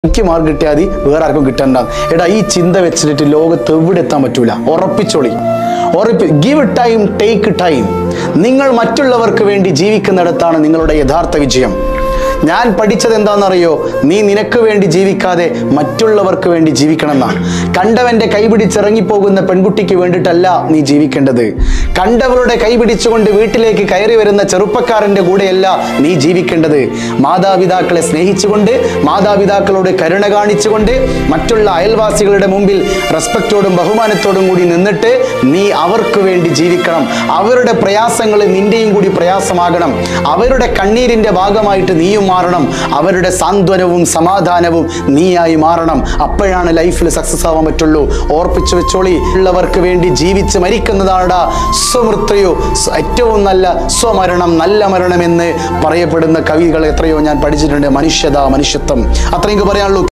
എനിക്ക് മാർക്ക് കിട്ടിയാൽ മതി വേറെ ആർക്കും കിട്ടണ്ട എടാ ഈ ചിന്ത വെച്ചിട്ട് ലോകത്ത് എവിടെ എത്താൻ പറ്റൂല ഉറപ്പിച്ചോളി ഉറപ്പി ഗിവ് ടൈം ടേക്ക് ടൈം നിങ്ങൾ മറ്റുള്ളവർക്ക് വേണ്ടി ജീവിക്കുന്നിടത്താണ് നിങ്ങളുടെ യഥാർത്ഥ വിജയം ഞാൻ പഠിച്ചത് എന്താണെന്നറിയോ നീ നിനക്ക് വേണ്ടി ജീവിക്കാതെ മറ്റുള്ളവർക്ക് വേണ്ടി ജീവിക്കണമെന്നാ കണ്ടവന്റെ കൈപിടിച്ചിറങ്ങിപ്പോകുന്ന പെൺകുട്ടിക്ക് വേണ്ടിയിട്ടല്ല നീ ജീവിക്കേണ്ടത് കണ്ടവരുടെ കൈപിടിച്ചുകൊണ്ട് വീട്ടിലേക്ക് കയറി വരുന്ന ചെറുപ്പക്കാരന്റെ കൂടെയല്ല നീ ജീവിക്കേണ്ടത് മാതാപിതാക്കളെ സ്നേഹിച്ചുകൊണ്ട് മാതാപിതാക്കളോട് കരുണ കാണിച്ചുകൊണ്ട് മറ്റുള്ള അയൽവാസികളുടെ മുമ്പിൽ റെസ്പെക്റ്റോടും ബഹുമാനത്തോടും കൂടി നിന്നിട്ട് നീ അവർക്ക് വേണ്ടി ജീവിക്കണം അവരുടെ പ്രയാസങ്ങൾ നിന്റെയും കൂടി പ്രയാസമാകണം അവരുടെ കണ്ണീരിന്റെ ഭാഗമായിട്ട് നീയും മാറണം അവരുടെ സാന്ത്വനവും സമാധാനവും നീയായി മാറണം അപ്പോഴാണ് ലൈഫിൽ സക്സസ് ആവാൻ പറ്റുള്ളൂ ഓർപ്പിച്ചു വെച്ചോളി ഉള്ളവർക്ക് വേണ്ടി ജീവിച്ച് മരിക്കുന്നതാടാ സ്വമൃത്യു സ്വ- ഏറ്റവും നല്ല സ്വമരണം നല്ല മരണം എന്ന് പറയപ്പെടുന്ന കവികൾ എത്രയോ ഞാൻ പഠിച്ചിട്ടുണ്ട് മനുഷ്യത മനുഷ്യത്വം അത്രയും പറയാനുള്ളൂ